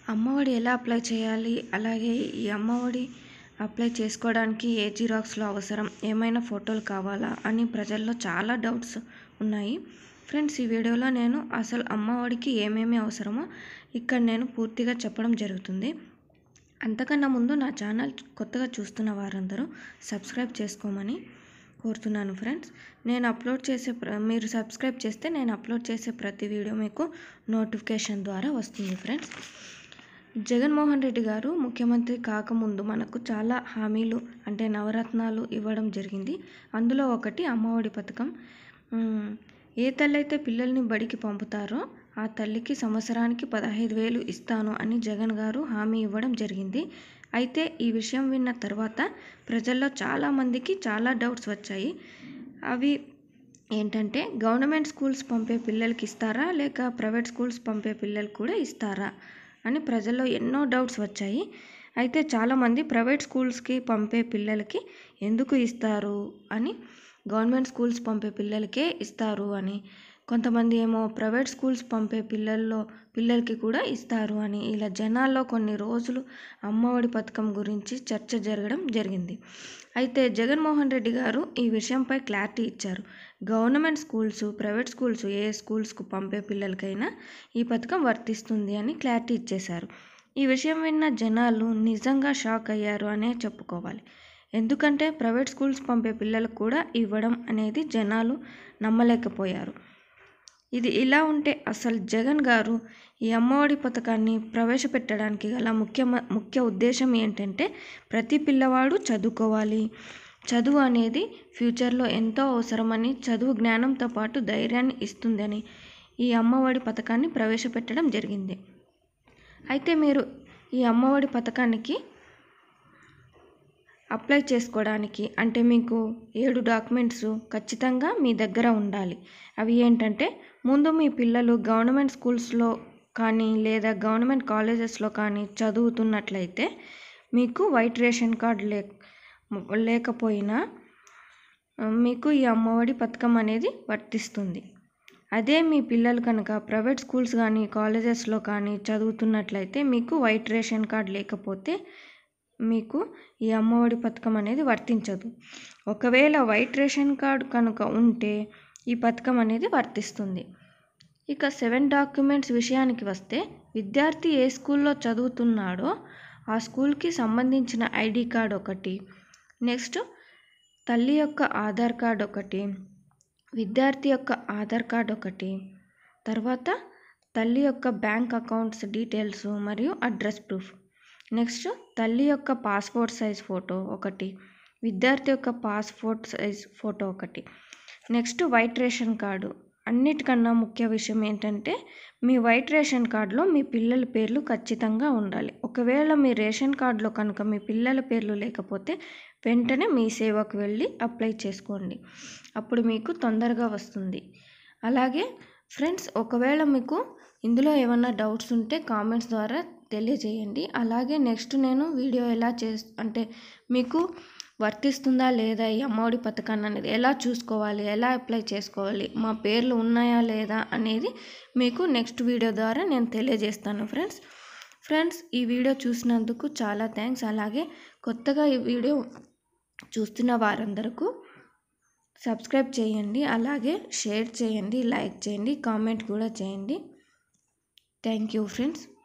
అమ్మఒడి ఎలా అప్లై చేయాలి అలాగే ఈ అమ్మఒడి అప్లై చేసుకోవడానికి ఏ జిరాక్స్లో అవసరం ఏమైనా ఫోటోలు కావాలా అని ప్రజల్లో చాలా డౌట్స్ ఉన్నాయి ఫ్రెండ్స్ ఈ వీడియోలో నేను అసలు అమ్మఒడికి ఏమేమి అవసరమో ఇక్కడ నేను పూర్తిగా చెప్పడం జరుగుతుంది అంతకన్నా ముందు నా ఛానల్ కొత్తగా చూస్తున్న వారందరూ సబ్స్క్రైబ్ చేసుకోమని కోరుతున్నాను ఫ్రెండ్స్ నేను అప్లోడ్ చేసే ప్ర- మీరు సబ్స్క్రైబ్ చేస్తే నేను అప్లోడ్ చేసే ప్రతి వీడియో మీకు నోటిఫికేషన్ ద్వారా వస్తుంది ఫ్రెండ్స్ జగన్మోహన్ రెడ్డి గారు ముఖ్యమంత్రి కాకముందు మనకు చాలా హామీలు అంటే నవరత్నాలు ఇవ్వడం జరిగింది అందులో ఒకటి అమ్మఒడి పథకం ఉమ్, ఏ తల్లి అయితే పిల్లల్ని బడికి పంపుతారో ఆ తల్లికి సంవత్సరానికి పదహైదు వేలు ఇస్తాను అని జగన్ గారు హామీ ఇవ్వడం జరిగింది అయితే ఈ విషయం విన్న తర్వాత ప్రజల్లో చాలామందికి చాలా డౌట్స్ వచ్చాయి అవి ఏంటంటే గవర్నమెంట్ స్కూల్స్ పంపే పిల్లలకి ఇస్తారా లేక ప్రైవేట్ స్కూల్స్ పంపే పిల్లలకి కూడా ఇస్తారా అని ప్రజల్లో ఎన్నో డౌట్స్ వచ్చాయి అయితే చాలామంది ప్రైవేట్ స్కూల్స్కి పంపే పిల్లలకి ఎందుకు ఇస్తారు అని గవర్నమెంట్ స్కూల్స్ పంపే పిల్లలకే ఇస్తారు అని కొంతమంది ఏమో ప్రైవేట్ స్కూల్స్ పంపే పిల్లల్లో పిల్లలకి కూడా ఇస్తారు అని ఇలా జనాల్లో కొన్ని రోజులు అమ్మఒడి పథకం గురించి చర్చ జరగడం జరిగింది అయితే జగన్మోహన్ రెడ్డి గారు ఈ విషయంపై క్లారిటీ ఇచ్చారు గవర్నమెంట్ స్కూల్స్ ప్రైవేట్ స్కూల్స్ ఏ స్కూల్స్కు పంపే పిల్లలకైనా ఈ పథకం వర్తిస్తుంది అని క్లారిటీ ఇచ్చేశారు ఈ విషయం విన్న జనాలు నిజంగా షాక్ అయ్యారు అనే చెప్పుకోవాలి ఎందుకంటే ప్రైవేట్ స్కూల్స్ పంపే పిల్లలకు కూడా ఇవ్వడం అనేది జనాలు నమ్మలేకపోయారు ఇది ఇలా ఉంటే అసలు జగన్ గారు ఈ అమ్మఒడి పథకాన్ని ప్రవేశపెట్టడానికి గల ముఖ్య ముఖ్య ఉద్దేశం ఏంటంటే ప్రతి పిల్లవాడు చదువుకోవాలి చదువు అనేది ఫ్యూచర్లో ఎంతో అవసరమని చదువు జ్ఞానంతో పాటు ధైర్యాన్ని ఇస్తుందని ఈ అమ్మఒడి పథకాన్ని ప్రవేశపెట్టడం జరిగింది అయితే మీరు ఈ అమ్మఒడి పథకానికి అప్లై చేసుకోవడానికి అంటే మీకు ఏడు డాక్యుమెంట్స్ ఖచ్చితంగా మీ దగ్గర ఉండాలి అవి ఏంటంటే ముందు మీ పిల్లలు గవర్నమెంట్ స్కూల్స్లో కానీ లేదా గవర్నమెంట్ కాలేజెస్లో కానీ చదువుతున్నట్లయితే మీకు వైట్ రేషన్ కార్డ్ లే లేకపోయినా ఆ, మీకు ఈ అమ్మఒడి పథకం అనేది వర్తిస్తుంది అదే మీ పిల్లలు కనుక ప్రైవేట్ స్కూల్స్ కానీ కాలేజెస్లో కానీ చదువుతున్నట్లయితే మీకు వైట్ రేషన్ కార్డ్ లేకపోతే మీకు ఈ అమ్మఒడి పథకం అనేది వర్తించదు ఒకవేళ వైట్ రేషన్ కార్డ్ కనుక ఉంటే ఈ పథకం అనేది వర్తిస్తుంది ఇక సెవెన్ డాక్యుమెంట్స్ విషయానికి వస్తే విద్యార్థి ఏ స్కూల్లో చదువుతున్నాడో ఆ స్కూల్కి సంబంధించిన ఐడి కార్డ్ ఒకటి నెక్స్ట్ తల్లి యొక్క ఆధార్ కార్డ్ ఒకటి విద్యార్థి యొక్క ఆధార్ కార్డ్ ఒకటి తర్వాత తల్లి యొక్క బ్యాంక్ అకౌంట్స్ డీటెయిల్స్ మరియు అడ్రస్ ప్రూఫ్ నెక్స్ట్ తల్లి యొక్క పాస్పోర్ట్ సైజ్ ఫోటో ఒకటి విద్యార్థి యొక్క పాస్పోర్ట్ సైజ్ ఫోటో ఒకటి నెక్స్ట్ వైట్ రేషన్ కార్డు అన్నిటికన్నా ముఖ్య విషయం ఏంటంటే మీ వైట్ రేషన్ కార్డులో మీ పిల్లల పేర్లు ఖచ్చితంగా ఉండాలి ఒకవేళ మీ రేషన్ కార్డులో కనుక మీ పిల్లల పేర్లు లేకపోతే వెంటనే మీ సేవకు వెళ్ళి అప్లై చేసుకోండి అప్పుడు మీకు తొందరగా వస్తుంది అలాగే ఫ్రెండ్స్ ఒకవేళ మీకు ఇందులో ఏమైనా డౌట్స్ ఉంటే కామెంట్స్ ద్వారా తెలియజేయండి అలాగే నెక్స్ట్ నేను వీడియో ఎలా చే అంటే మీకు వర్తిస్తుందా లేదా ఈ అమ్మఒడి పథకాన్ని అనేది ఎలా చూసుకోవాలి ఎలా అప్లై చేసుకోవాలి మా పేర్లు ఉన్నాయా లేదా అనేది మీకు నెక్స్ట్ వీడియో ద్వారా నేను తెలియజేస్తాను ఫ్రెండ్స్ ఫ్రెండ్స్ ఈ వీడియో చూసినందుకు చాలా థ్యాంక్స్ అలాగే కొత్తగా ఈ వీడియో చూస్తున్న వారందరకు సబ్స్క్రైబ్ చేయండి అలాగే షేర్ చేయండి లైక్ చేయండి కామెంట్ కూడా చేయండి థ్యాంక్ యూ ఫ్రెండ్స్